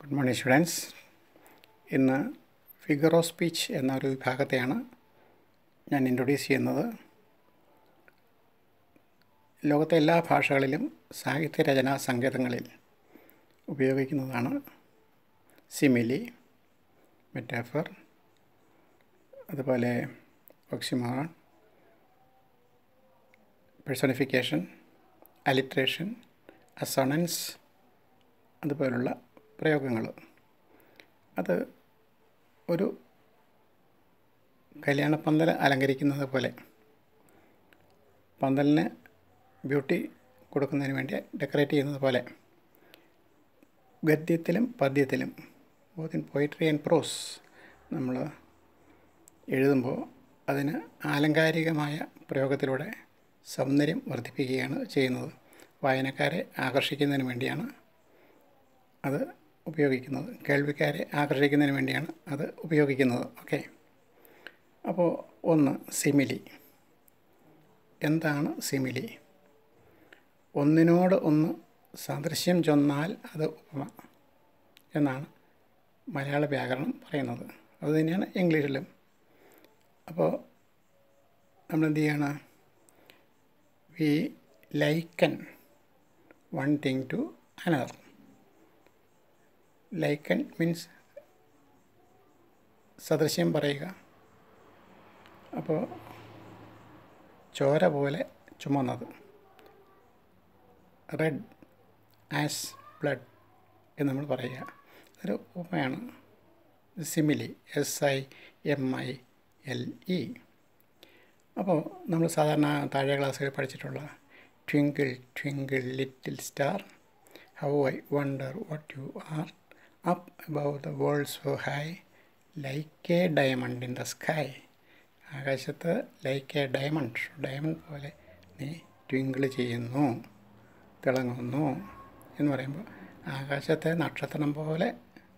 Good morning students ഇന്ന് figure of speech എന്ന ഒരു വിഭാഗത്തെയാണ് ഞാൻ ഇൻട്രൊഡ്യൂസ് ചെയ്യുന്നത് ലോകത്തെ എല്ലാ ഭാഷകളിലും സാഹിത്യരചനാ സങ്കേതങ്ങളിൽ ഉപയോഗിക്കുന്നതാണ് സിമിലി മെറ്റാഫർ അതുപോലെ ഒക്സിമോൺ പേഴ്സണിഫിക്കേഷൻ അലിട്രേഷൻ അസണൻസ് അതുപോലുള്ള പ്രയോഗങ്ങൾ അത് ഒരു കല്യാണപ്പന്തൽ അലങ്കരിക്കുന്നത് പോലെ പന്തലിന് ബ്യൂട്ടി കൊടുക്കുന്നതിന് വേണ്ടി ഡെക്കറേറ്റ് ചെയ്യുന്നത് പോലെ ഗദ്യത്തിലും പദ്യത്തിലും both in poetry and prose നമ്മൾ എഴുതുമ്പോൾ അതിന് ആലങ്കാരികമായ പ്രയോഗത്തിലൂടെ സൗന്ദര്യം വർദ്ധിപ്പിക്കുകയാണ് ചെയ്യുന്നത് വായനക്കാരെ ആകർഷിക്കുന്നതിന് വേണ്ടിയാണ് അത് ഉപയോഗിക്കുന്നത് കേൾവിക്കാരെ ആകർഷിക്കുന്നതിന് വേണ്ടിയാണ് അത് ഉപയോഗിക്കുന്നത് ഓക്കെ അപ്പോൾ ഒന്ന് സിമിലി എന്താണ് സിമിലി ഒന്നിനോട് ഒന്ന് സാദൃശ്യം ചൊന്നാൽ അത് ഉപമ എന്നാണ് മലയാള വ്യാകരണം പറയുന്നത് അതുതന്നെയാണ് ഇംഗ്ലീഷിലും അപ്പോൾ നമ്മൾ എന്ത് ചെയ്യണം we liken one thing to another liken means സദൃശ്യം പറയുക അപ്പോൾ ചോര പോലെ ചുമന്നത് റെഡ് ആസ് ബ്ലഡ് എന്ന് നമ്മൾ പറയുക അതൊരു ഉപമയാണ് simile S I M I L E അപ്പോൾ നമ്മൾ സാധാരണ താഴെ ക്ലാസ്സിൽ പഠിച്ചിട്ടുള്ള twinkle twinkle little star how I wonder what you are up above the world so high like a diamond in the sky ആകാശത്ത് ലൈക്ക് എ ഡയമണ്ട് ഡയമണ്ട് പോലെ നീ twinkle ചെയ്യുന്നു തിളങ്ങുന്നു എന്ന് പറയുമ്പോൾ ആകാശത്തെ നക്ഷത്രം പോലെ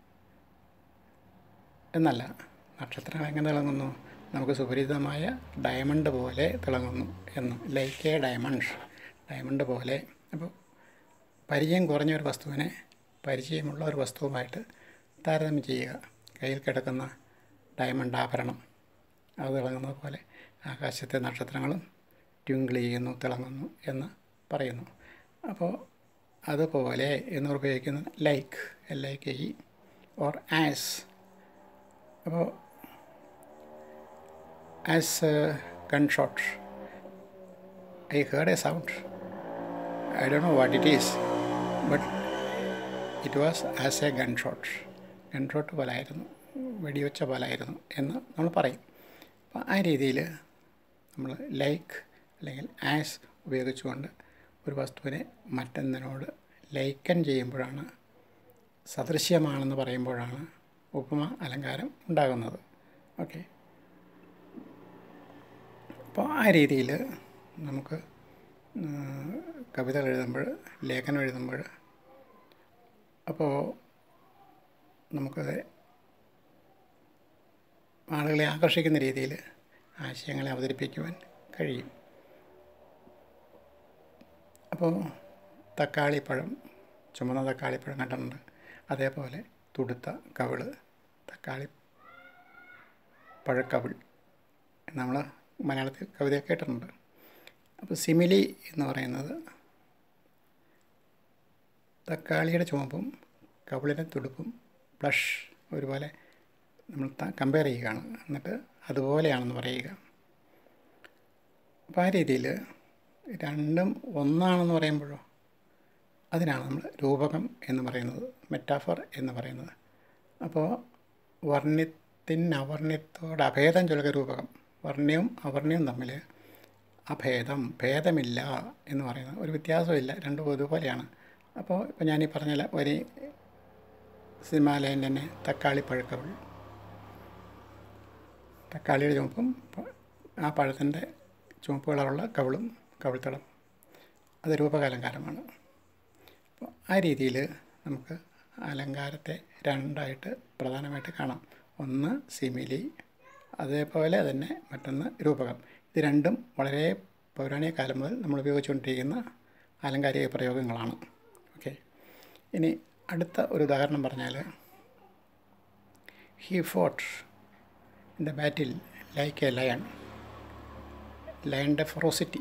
എന്നല്ല നക്ഷത്രങ്ങൾ എങ്ങനെ തിളങ്ങുന്നു നമുക്ക് സുപരിചിതമായ ഡയമണ്ട് പോലെ തിളങ്ങുന്നു എന്ന് ലൈക്ക് എ ഡയമണ്ട് ഡയമണ്ട് പോലെ അപ്പോൾ പരിചയം കുറഞ്ഞ ഒരു വസ്തുവിനെ പരിചയമുള്ള ഒരു വസ്തുവുമായിട്ട് താരതമ്യം ചെയ്യുക കയ്യിൽ കിടക്കുന്ന ഡയമണ്ട് ആഭരണം അത് തിളങ്ങുന്നത് പോലെ ആകാശത്തെ നക്ഷത്രങ്ങളും ട്വിങ്കിൾ ചെയ്യുന്നു തിളങ്ങുന്നു എന്ന് പറയുന്നു അപ്പോൾ അതുപോലെ എന്ന് ഉപയോഗിക്കുന്നത് like L like E or as അപ്പോൾ as gun shot I heard a sound I ഡോ know what it is but it was as a gun shot gun shot പോലായിരുന്നു വെടിവെച്ച പോലായിരുന്നു എന്ന് നമ്മൾ പറയും അപ്പോൾ ആ രീതിയിൽ നമ്മൾ ലൈക്ക് അല്ലെങ്കിൽ ആസ് ഉപയോഗിച്ചുകൊണ്ട് ഒരു വസ്തുവിനെ മറ്റൊന്നിനോട് ലൈക്കൻ ചെയ്യുമ്പോഴാണ് സദൃശ്യമാണെന്ന് പറയുമ്പോഴാണ് ഉപമ അലങ്കാരം ഉണ്ടാകുന്നത് ഓക്കെ അപ്പോൾ ആ രീതിയിൽ നമുക്ക് കവിതകൾ എഴുതുമ്പോൾ ലേഖനം എഴുതുമ്പോൾ അപ്പോൾ നമുക്കത് ആളുകളെ ആകർഷിക്കുന്ന രീതിയിൽ ആശയങ്ങളെ അവതരിപ്പിക്കുവാൻ കഴിയും അപ്പോൾ തക്കാളിപ്പഴം ചുമന്ന തക്കാളിപ്പഴം കണ്ടിട്ടുണ്ട് അതേപോലെ തുടുത്ത കവിള് തക്കാളി പഴക്കവിൾ നമ്മൾ മലയാളത്തിൽ കവിത കേട്ടിട്ടുണ്ട് അപ്പോൾ സിമിലി എന്ന് പറയുന്നത് തക്കാളിയുടെ ചുമപ്പും കവിളിൻ്റെ തുടുപ്പും ബ്ലഷ് ഒരുപോലെ നമ്മൾ കമ്പയർ ചെയ്യുകയാണ് എന്നിട്ട് അതുപോലെയാണെന്ന് പറയുക അപ്പോൾ ആ രീതിയിൽ രണ്ടും ഒന്നാണെന്ന് പറയുമ്പോഴോ അതിനാണ് നമ്മൾ രൂപകം എന്ന് പറയുന്നത് മെറ്റാഫർ എന്ന് പറയുന്നത് അപ്പോൾ വർണ്ണ്യത്തിന് അവർണ്യത്തോട് അഭേദം ചൊല്ലുക രൂപകം വർണ്ണ്യവും അവർണ്യവും തമ്മിൽ അഭേദം ഭേദമില്ല എന്ന് പറയുന്നത് ഒരു വ്യത്യാസമില്ല രണ്ടും ഒരുപോലെയാണ് അപ്പോൾ ഇപ്പോൾ ഞാനീ പറഞ്ഞ ഒരു സിനിമാലയം തന്നെ തക്കാളി പഴുക്കവൾ തക്കാളിയുടെ ചുമപ്പും ആ പഴത്തിൻ്റെ ചുമപ്പ് കളറുള്ള കവിളും കവിൾത്തളം അത് രൂപകാലങ്കാരമാണ് അപ്പോൾ ആ രീതിയിൽ നമുക്ക് അലങ്കാരത്തെ രണ്ടായിട്ട് പ്രധാനമായിട്ട് കാണാം ഒന്ന് സിമിലി അതേപോലെ തന്നെ മറ്റൊന്ന് രൂപകം ഇത് രണ്ടും വളരെ പൗരാണിക കാലം മുതൽ നമ്മൾ ഉപയോഗിച്ചുകൊണ്ടിരിക്കുന്ന ആലങ്കാരിക പ്രയോഗങ്ങളാണ് ഓക്കെ ഇനി അടുത്ത ഒരു ഉദാഹരണം പറഞ്ഞാൽ he fought in the battle like a lion ലയണിൻ്റെ ഫെറോസിറ്റി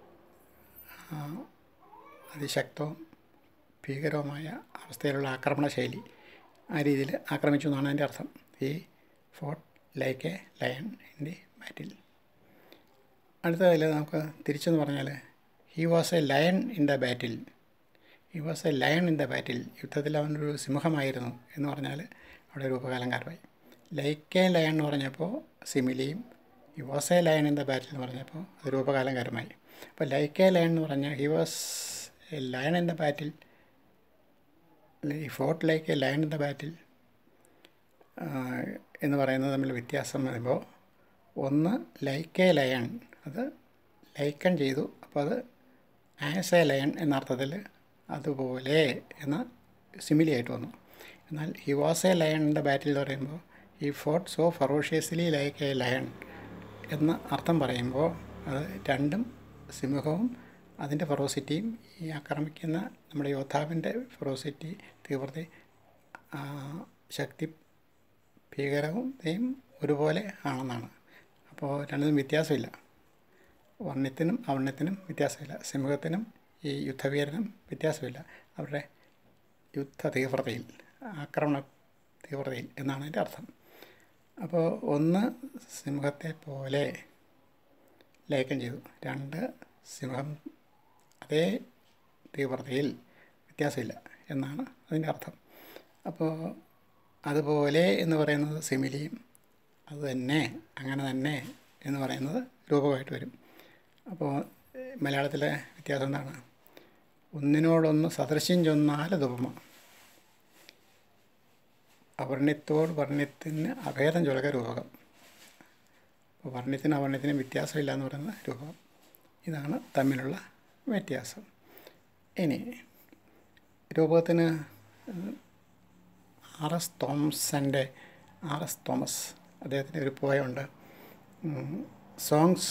അതിശക്തവും ഭീകരവുമായ അവസ്ഥയിലുള്ള ആക്രമണ ശൈലി ആ രീതിയിൽ ആക്രമിച്ചു എന്നാണ് അതിൻ്റെ അർത്ഥം ഈ fought like a lion in the battle അടുത്തതിൽ നമുക്ക് തിരിച്ചെന്ന് പറഞ്ഞാൽ he was a lion in the battle he was a lion in the battle യുദ്ധത്തിൽ അവനൊരു സിംഹമായിരുന്നു എന്ന് പറഞ്ഞാൽ അവിടെ ഒരു ഉപകാലങ്കാരമായി ലൈക്ക് എ ലയൺ എന്ന് പറഞ്ഞപ്പോൾ സിമിലിയും he was a lion in the battle എന്ന് പറഞ്ഞപ്പോൾ അതൊരു ഉപകാലങ്കാരമായി അപ്പോൾ ലൈക്ക് എ ലയൺ എന്ന് പറഞ്ഞാൽ he was a lion in the battle ഈ fought like a lion in the battle എന്ന് പറയുന്നത് തമ്മിൽ വ്യത്യാസം വരുമ്പോൾ ഒന്ന് ലൈക്ക് എ ലയൺ അത് ലൈക്കൺ ചെയ്തു അപ്പോൾ അത് ആസ് എ ലയൺ എന്ന അർത്ഥത്തിൽ അതുപോലെ എന്ന സിമിലി ആയിട്ട് വന്നു എന്നാൽ he was a lion in the battle എന്ന് പറയുമ്പോൾ ഈ fought so ferociously like a lion എന്ന അർത്ഥം പറയുമ്പോൾ അത് രണ്ടും സിംഹവും അതിൻ്റെ ഫെറോസിറ്റിയും ഈ ആക്രമിക്കുന്ന നമ്മുടെ യോദ്ധാവിൻ്റെ ഫെറോസിറ്റി തീവ്രത ശക്തി ഭീകരവും ഒരുപോലെ ആണെന്നാണ് അപ്പോൾ രണ്ടിനും വ്യത്യാസമില്ല വർണ്ണത്തിനും അവർണ്ണത്തിനും വ്യത്യാസമില്ല സിംഹത്തിനും ഈ യുദ്ധവീരനും വ്യത്യാസമില്ല അവരുടെ യുദ്ധ തീവ്രതയിൽ ആക്രമണ തീവ്രതയിൽ എന്നാണ് അതിൻ്റെ അർത്ഥം അപ്പോൾ ഒന്ന് സിംഹത്തെ പോലെ ലേഖം ചെയ്തു രണ്ട് സിംഹം അതേ തീവ്രതയിൽ വ്യത്യാസമില്ല എന്നാണ് അതിൻ്റെ അർത്ഥം അപ്പോൾ അതുപോലെ എന്ന് പറയുന്നത് സിമിലിയും അത് തന്നെ അങ്ങനെ തന്നെ എന്ന് പറയുന്നത് രൂപമായിട്ട് വരും അപ്പോൾ മലയാളത്തിലെ വ്യത്യാസം എന്താണ് ഒന്നിനോടൊന്ന് സദൃശ്യം ചൊന്നാൽ ഉപമ അവർണ്യത്തോട് വർണ്ണ്യത്തിന് അഭേദം ചൊലക രൂപകം അപ്പോൾ വർണ്ണ്യത്തിന് അവർണ്യത്തിന് വ്യത്യാസമില്ല എന്ന് പറയുന്ന രൂപകം ഇതാണ് തമ്മിലുള്ള വ്യത്യാസം ഇനി രൂപകത്തിന് ആർ എസ് തോമസൻ്റെ ആർ എസ് തോമസ് അദ്ദേഹത്തിൻ്റെ ഒരു പോയുണ്ട് songs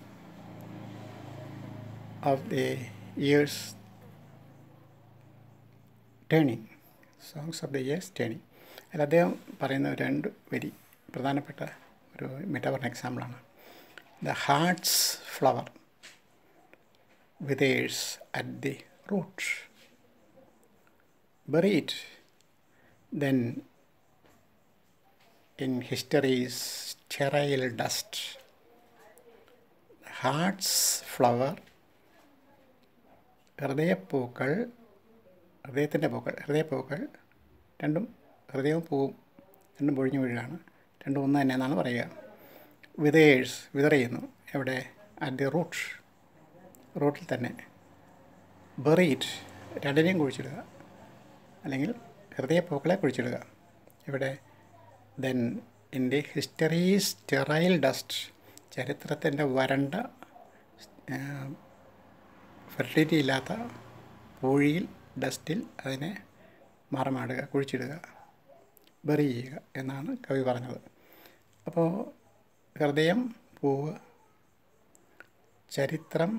of the years turning songs of the years turning അതിൽ അദ്ദേഹം പറയുന്ന രണ്ട് വരി പ്രധാനപ്പെട്ട ഒരു മെറ്റാബർ എക്സാമ്പിളാണ് the heart's flower withers at the root buried then in history's sterile dust. Heart's flower ഹൃദയപ്പൂക്കൾ ഹൃദയത്തിൻ്റെ പൂക്കൾ ഹൃദയപ്പൂക്കൾ രണ്ടും ഹൃദയവും പൂവും രണ്ടും പൊഴിഞ്ഞു വീഴുകയാണ് രണ്ടും ഒന്ന് തന്നെ എന്നാണ് പറയുക വിതേഴ്സ് വിതറിയുന്നു എവിടെ അറ്റ് ദി റൂട്ട് റൂട്ടിൽ തന്നെ ബെറീറ്റ് രണ്ടിനെയും കുഴിച്ചിടുക അല്ലെങ്കിൽ ഹൃദയപ്പൂക്കളെ കുഴിച്ചിടുക ഇവിടെ then in the history sterile dust ചരിത്രത്തിൻ്റെ വരണ്ട ഫെർട്ടിലിറ്റി ഇല്ലാത്ത പൂഴിയിൽ ഡസ്റ്റിൽ അതിനെ മറമാടുക കുഴിച്ചിടുക ബറി ചെയ്യുക എന്നാണ് കവി പറഞ്ഞത് അപ്പോൾ ഹൃദയം പൂവ് ചരിത്രം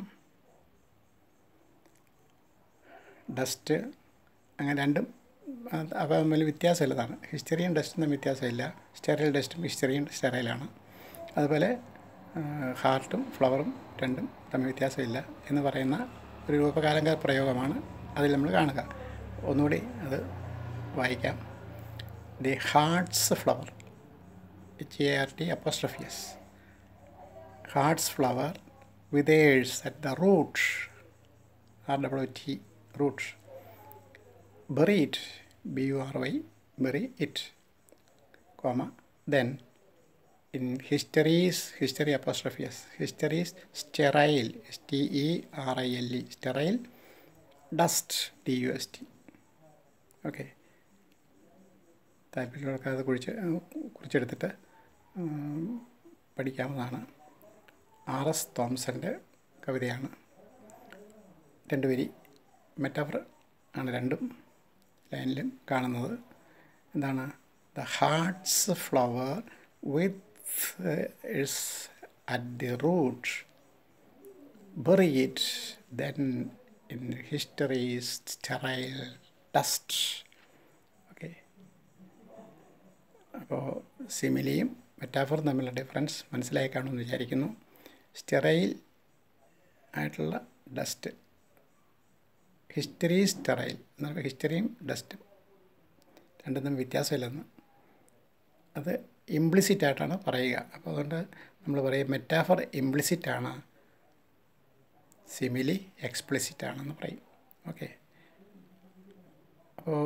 ഡസ്റ്റ് അങ്ങനെ രണ്ടും അവ തമ്മിൽ വ്യത്യാസമുള്ളതാണ് ഹിസ്റ്ററിയും ഡസ്റ്റും തമ്മിൽ വ്യത്യാസമില്ല സ്റ്റെറൈൽ ഡസ്റ്റും ഹിസ്റ്ററിയും സ്റ്റെറൈലാണ് അതുപോലെ ഹാർട്ടും ഫ്ലവറും രണ്ടും തമ്മിൽ വ്യത്യാസമില്ല എന്ന് പറയുന്ന ഒരു രൂപകാലങ്ക പ്രയോഗമാണ് അതിൽ നമ്മൾ കാണുക ഒന്നുകൂടി അത് വായിക്കാം the heart's flower H A R T apostrophe s heart's flower withers at the root R W T root bury it b u r y bury it comma then in history's history apostrophe s history's sterile s t e r i l e sterile dust d u s t okay താല്പര്യമുള്ളവർക്ക് അത് കുറിച്ച് കുറിച്ചെടുത്തിട്ട് പഠിക്കാവുന്നതാണ് R S തോംസൻ്റെ കവിതയാണ് രണ്ട് വരി metaphor ആണ് രണ്ടും ലൈനിലും കാണുന്നത് എന്താണ് the heart's flower withers at the root bury it then in history's sterile dust അപ്പോൾ സിമിലിയും മെറ്റാഫറും തമ്മിലുള്ള ഡിഫറൻസ് മനസ്സിലായി കാണുമെന്ന് വിചാരിക്കുന്നു സ്റ്റെറൈൽ ആയിട്ടുള്ള ഡസ്റ്റ് ഹിസ്റ്ററി സ്റ്റെറൈൽ എന്ന് പറയുമ്പോൾ ഹിസ്റ്ററിയും ഡസ്റ്റും രണ്ടും തമ്മിൽ വ്യത്യാസമില്ലെന്ന് അത് ഇംപ്ലിസിറ്റ് ആയിട്ടാണ് പറയുക അപ്പോൾ അതുകൊണ്ട് നമ്മൾ പറയും മെറ്റാഫർ ഇംപ്ലിസിറ്റ് ആണ് സിമിലി എക്സ്പ്ലിസിറ്റ് ആണെന്ന് പറയും ഓക്കെ അപ്പോൾ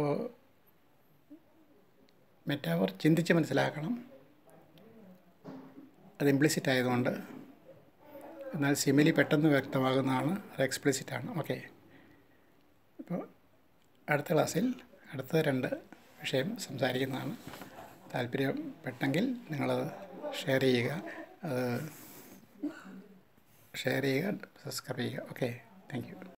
മെറ്റാഫർ ചിന്തിച്ച് മനസ്സിലാക്കണം അത് ഇംപ്ലിസിറ്റ് ആയതുകൊണ്ട് എന്നാൽ സിമിലി പെട്ടെന്ന് വ്യക്തമാകുന്നതാണ് അത് എക്സ്പ്ലിസിറ്റ് ആണ് ഓക്കെ അപ്പോൾ അടുത്ത ക്ലാസ്സിൽ അടുത്ത രണ്ട് വിഷയം സംസാരിക്കുന്നതാണ് താല്പര്യപ്പെട്ടെങ്കിൽ നിങ്ങളത് ഷെയർ ചെയ്യുക അത് ഷെയർ ചെയ്യുക സബ്സ്ക്രൈബ് ചെയ്യുക ഓക്കെ താങ്ക് യു